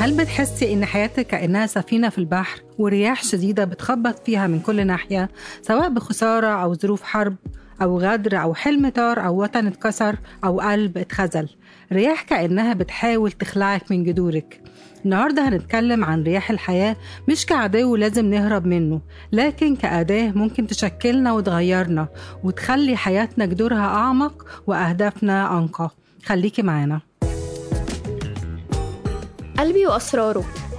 هل بتحسي إن حياتك كأنها سفينة في البحر ورياح شديدة بتخبط فيها من كل ناحية سواء بخسارة أو ظروف حرب أو غدر أو حلم طار أو وطن اتكسر أو قلب اتخذل رياح كأنها بتحاول تخلعك من جذورك النهاردة هنتكلم عن رياح الحياة مش كعدو لازم نهرب منه لكن كأداة ممكن تشكلنا وتغيرنا وتخلي حياتنا جذورها أعمق وأهدافنا أنقى خليكي معانا قلبي وأسراره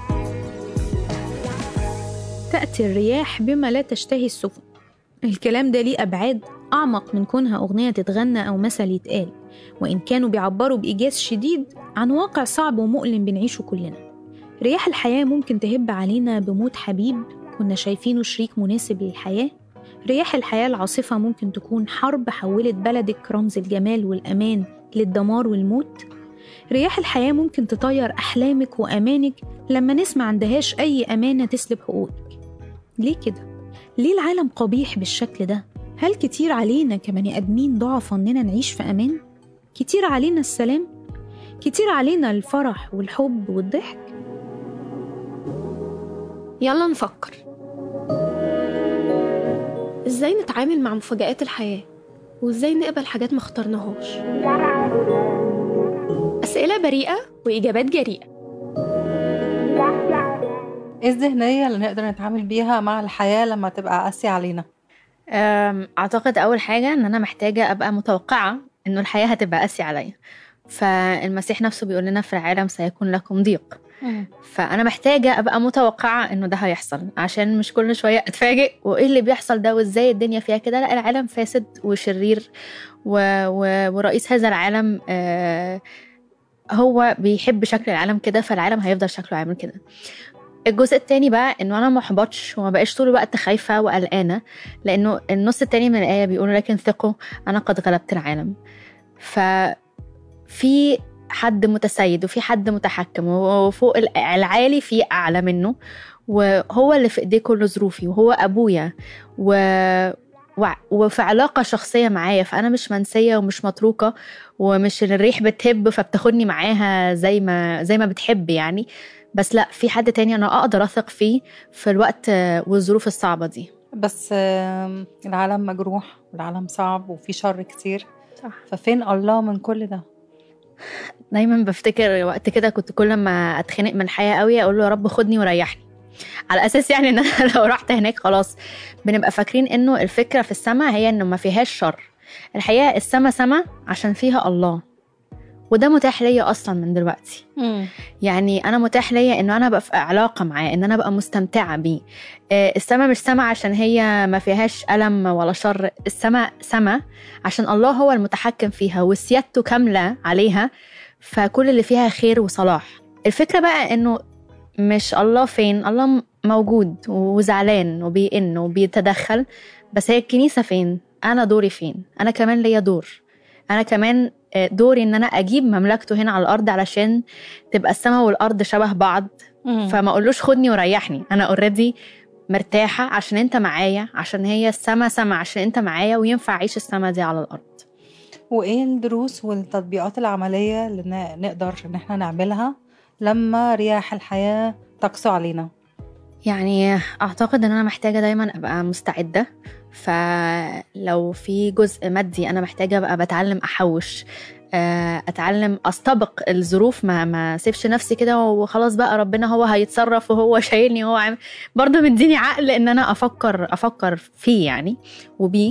تأتي الرياح بما لا تشتهي السفن الكلام ده ليه أبعاد أعمق من كونها أغنية تتغنى أو مثل يتقال وإن كانوا بيعبروا بإيجاز شديد عن واقع صعب ومؤلم بنعيشه كلنا رياح الحياة ممكن تهب علينا بموت حبيب كنا شايفينه شريك مناسب للحياة رياح الحياة العاصفة ممكن تكون حرب حولت بلدك رمز الجمال والأمان للدمار والموت رياح الحياة ممكن تطير أحلامك وأمانك لما ناس ما عندهاش أي أمانة تسلب حقوقك ليه كده؟ ليه العالم قبيح بالشكل ده؟ هل كتير علينا كبني آدمين ضعف إننا نعيش في أمان؟ كتير علينا السلام؟ كتير علينا الفرح والحب والضحك؟ يلا نفكر ازاي نتعامل مع مفاجآت الحياة وازاي نقبل حاجات ما اخترناهاش أسئلة بريئة وإجابات جريئة إيه الذهنية اللي نقدر نتعامل بيها مع الحياة لما تبقى قاسية علينا؟ أم، اعتقد اول حاجه ان انا محتاجه ابقى متوقعه انه الحياه هتبقى قاسيه عليا فالمسيح نفسه بيقول لنا في العالم سيكون لكم ضيق فانا محتاجه ابقى متوقعه انه ده هيحصل عشان مش كل شويه اتفاجئ وايه اللي بيحصل ده وازاي الدنيا فيها كده لا العالم فاسد وشرير و... و... ورئيس هذا العالم آه هو بيحب شكل العالم كده فالعالم هيفضل شكله عامل كده الجزء التاني بقى انه انا ما احبطش وما بقاش طول الوقت خايفه وقلقانه لانه النص التاني من الايه بيقول لكن ثقوا انا قد غلبت العالم ففي حد متسيد وفي حد متحكم وفوق العالي في اعلى منه وهو اللي في ايديه كل ظروفي وهو ابويا و... و... وفي علاقه شخصيه معايا فانا مش منسيه ومش متروكه ومش الريح بتهب فبتاخدني معاها زي ما زي ما بتحب يعني بس لا في حد تاني انا اقدر اثق فيه في الوقت والظروف الصعبه دي بس آم، العالم مجروح والعالم صعب وفي شر كتير صح ففين الله من كل ده؟ دايما بفتكر وقت كده كنت كل ما اتخنق من الحياه قوي اقول له يا رب خدني وريحني على اساس يعني ان انا لو رحت هناك خلاص بنبقى فاكرين انه الفكره في السماء هي انه ما فيهاش شر الحقيقه السماء سما عشان فيها الله وده متاح ليا اصلا من دلوقتي يعني انا متاح ليا انه انا ابقى في علاقه معاه ان انا ابقى مستمتعه بيه آه، السما مش سما عشان هي ما فيهاش الم ولا شر السما سما عشان الله هو المتحكم فيها وسيادته كامله عليها فكل اللي فيها خير وصلاح الفكره بقى انه مش الله فين الله م- موجود وزعلان وبيئن وبيتدخل بس هي الكنيسه فين انا دوري فين انا كمان ليا دور انا كمان آه، دوري ان انا اجيب مملكته هنا على الارض علشان تبقى السماء والارض شبه بعض فما اقولوش خدني وريحني انا اوريدي مرتاحه عشان انت معايا عشان هي السما سما عشان انت معايا وينفع اعيش السما دي على الارض وايه الدروس والتطبيقات العملية اللي ن- نقدر ان احنا نعملها لما رياح الحياة تقسو علينا يعني اعتقد ان انا محتاجه دايما ابقى مستعده فلو في جزء مادي انا محتاجه ابقى بتعلم احوش آه، اتعلم استبق الظروف ما ما سيبش نفسي كده وخلاص بقى ربنا هو هيتصرف وهو شايلني وهو عامل برضه مديني عقل ان انا افكر افكر فيه يعني وبيه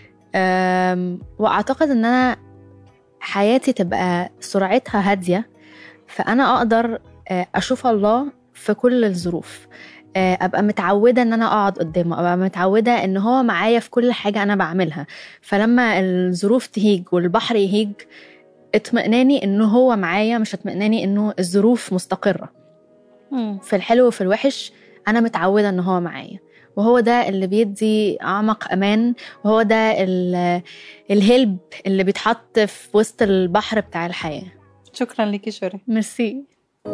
آم، واعتقد ان انا حياتي تبقى سرعتها هاديه فانا اقدر آه، اشوف الله في كل الظروف آه، ابقى متعوده ان انا اقعد قدامه ابقى متعوده ان هو معايا في كل حاجه انا بعملها فلما الظروف تهيج والبحر يهيج اطمئناني انه هو معايا مش اطمئناني انه الظروف مستقره في الحلو وفي الوحش انا متعوده ان هو معايا وهو ده اللي بيدي اعمق امان وهو ده ال- الهلب اللي بيتحط في وسط البحر بتاع الحياه شكرا ليكي شوري ميرسي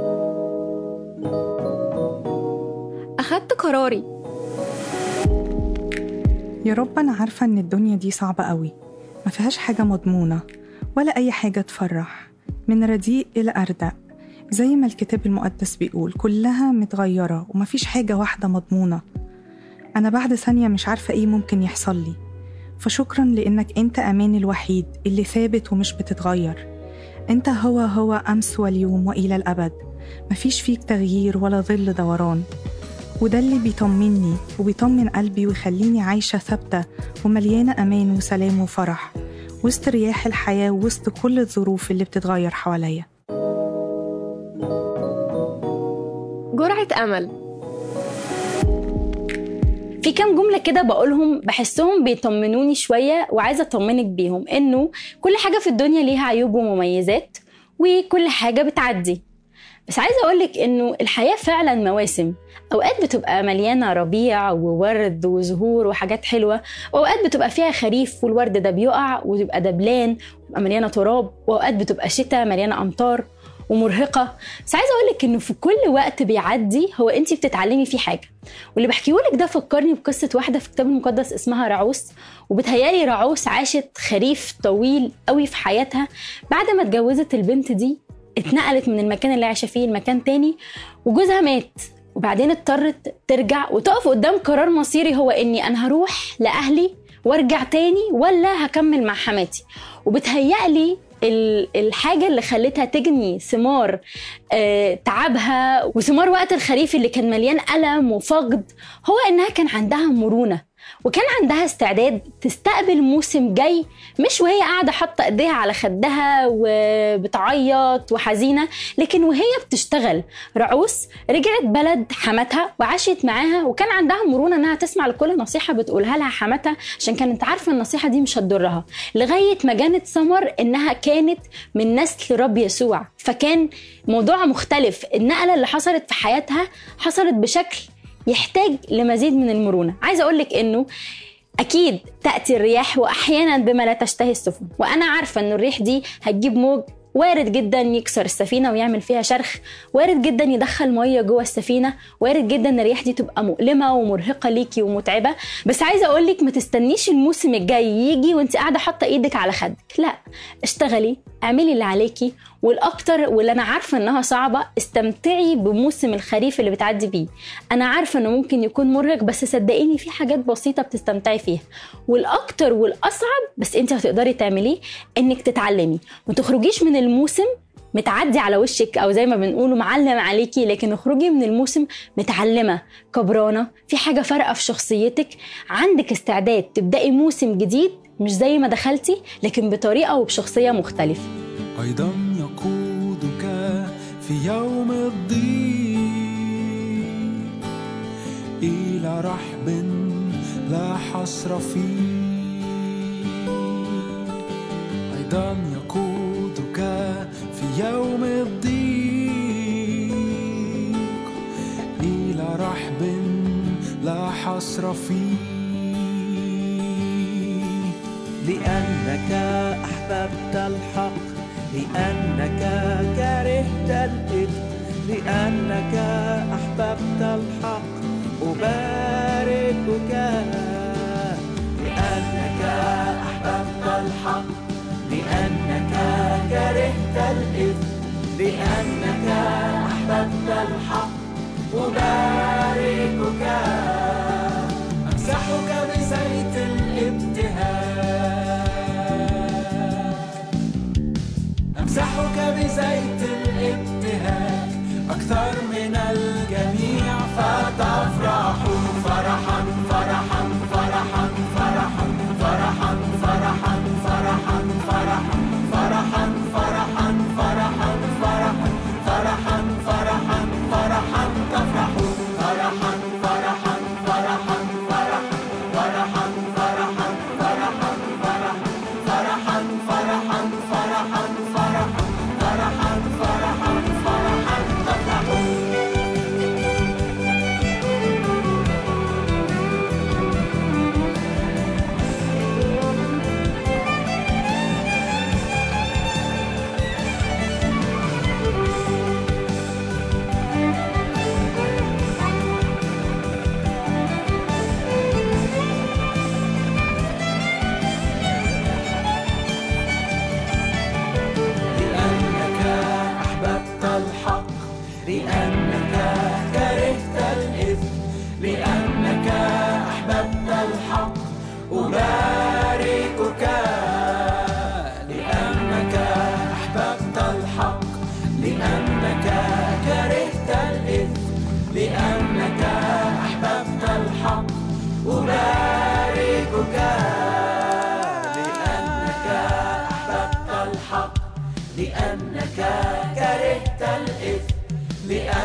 أخدت قراري يا رب أنا عارفة إن الدنيا دي صعبة قوي ما فيهاش حاجة مضمونة ولا أي حاجة تفرح من رديء إلى أردأ زي ما الكتاب المقدس بيقول كلها متغيرة ومفيش حاجة واحدة مضمونة أنا بعد ثانية مش عارفة إيه ممكن يحصل لي فشكرا لأنك أنت أمان الوحيد اللي ثابت ومش بتتغير أنت هو هو أمس واليوم وإلى الأبد مفيش فيك تغيير ولا ظل دوران وده اللي بيطمني وبيطمن قلبي ويخليني عايشة ثابتة ومليانة أمان وسلام وفرح وسط رياح الحياة ووسط كل الظروف اللي بتتغير حواليا جرعة أمل في كام جملة كده بقولهم بحسهم بيطمنوني شوية وعايزة أطمنك بيهم إنه كل حاجة في الدنيا ليها عيوب ومميزات وكل حاجة بتعدي بس عايزة أقولك إنه الحياة فعلا مواسم أوقات بتبقى مليانة ربيع وورد وزهور وحاجات حلوة وأوقات بتبقى فيها خريف والورد ده بيقع وتبقى دبلان وتبقى مليانة تراب وأوقات بتبقى شتاء مليانة أمطار ومرهقة بس عايزة أقولك إنه في كل وقت بيعدي هو أنت بتتعلمي فيه حاجة واللي بحكيهولك ده فكرني بقصة واحدة في الكتاب المقدس اسمها رعوس وبتهيالي رعوس عاشت خريف طويل قوي في حياتها بعد ما اتجوزت البنت دي اتنقلت من المكان اللي عايشة فيه لمكان تاني وجوزها مات وبعدين اضطرت ترجع وتقف قدام قرار مصيري هو اني انا هروح لاهلي وارجع تاني ولا هكمل مع حماتي وبتهيألي ال- الحاجة اللي خلتها تجني ثمار آه، تعبها وثمار وقت الخريف اللي كان مليان ألم وفقد هو إنها كان عندها مرونة وكان عندها استعداد تستقبل موسم جاي مش وهي قاعدة حاطة ايديها على خدها وبتعيط وحزينة لكن وهي بتشتغل رعوس رجعت بلد حماتها وعاشت معاها وكان عندها مرونة انها تسمع لكل نصيحة بتقولها لها حماتها عشان كانت عارفة النصيحة دي مش هتضرها لغاية ما جانت سمر انها كانت من نسل رب يسوع فكان موضوع مختلف النقلة اللي حصلت في حياتها حصلت بشكل يحتاج لمزيد من المرونة عايزة أقولك إنه أكيد تأتي الرياح وأحيانا بما لا تشتهي السفن وأنا عارفة إن الريح دي هتجيب موج وارد جدا يكسر السفينة ويعمل فيها شرخ وارد جدا يدخل مية جوه السفينة وارد جدا الرياح دي تبقى مؤلمة ومرهقة ليكي ومتعبة بس عايزة أقولك ما تستنيش الموسم الجاي يجي وانت قاعدة حاطة ايدك على خدك لا اشتغلي اعملي اللي عليكي والاكتر واللي انا عارفه انها صعبه استمتعي بموسم الخريف اللي بتعدي بيه انا عارفه انه ممكن يكون مرهق بس صدقيني في حاجات بسيطه بتستمتعي فيها والاكتر والاصعب بس انت هتقدري تعمليه انك تتعلمي ما تخرجيش من الموسم متعدي على وشك او زي ما بنقوله معلم عليكي لكن اخرجي من الموسم متعلمه كبرانه في حاجه فارقه في شخصيتك عندك استعداد تبداي موسم جديد مش زي ما دخلتي لكن بطريقه وبشخصيه مختلفه أيضا يقودك في يوم الضيق إلى رحب لا حصر فيه أيضا يقودك في يوم الضيق إلى رحب لا حصر فيه لأنك أحببت الحق لأنك كرهت الإثم لأنك أحببت الحق أباركك لأنك أحببت الحق لأنك كرهت الإثم لأنك أحببت الحق أباركك أمسحك بزيت الابتهاج أمسحك بزيت الابتهاج أكثر من الجميع فتفرح فرحا فرحا فرحا فرحا فرحا فرحا فرحا فرحا فرحا فرحا فرحا فرحا فرحا فرحا فرحا تفرح فرحا فرحا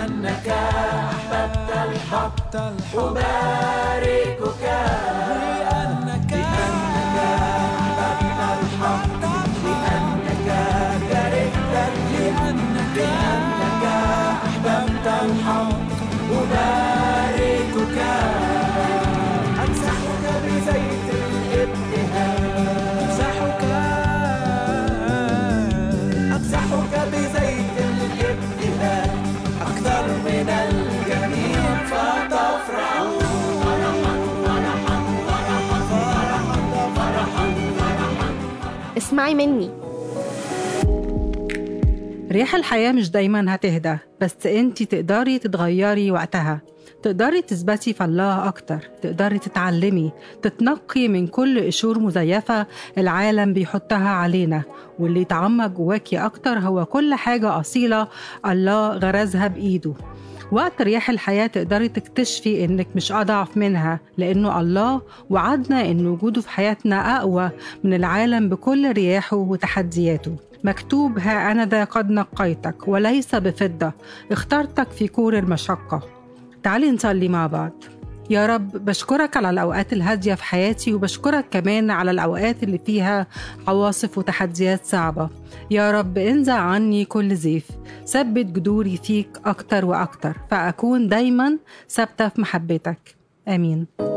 لأنك أحببت الحق أباركك لأنك أحببت الحق لأنك كرهتني لأنك أحببت الحق أباركك أمسحك بزيت الابتهاج أمسحك أمسحك بزيت الابتهاج أكثر من الجميع فتفرح فرحا فرحا فرحا فرحا فرحا اسمعي مني رياح الحياة مش دايما هتهدى بس انتي تقدري تتغيري وقتها تقدري تثبتي في الله أكتر تقدري تتعلمي تتنقي من كل قشور مزيفة العالم بيحطها علينا واللي يتعمق جواكي أكتر هو كل حاجة أصيلة الله غرزها بإيده وقت رياح الحياة تقدري تكتشفي إنك مش أضعف منها لأنه الله وعدنا إن وجوده في حياتنا أقوى من العالم بكل رياحه وتحدياته مكتوب ها أنا ذا قد نقيتك وليس بفضة اخترتك في كور المشقة تعالي نصلي مع بعض يا رب بشكرك على الأوقات الهادية في حياتي وبشكرك كمان على الأوقات اللي فيها عواصف وتحديات صعبة يا رب انزع عني كل زيف ثبت جذوري فيك أكتر وأكتر فأكون دايما ثابتة في محبتك آمين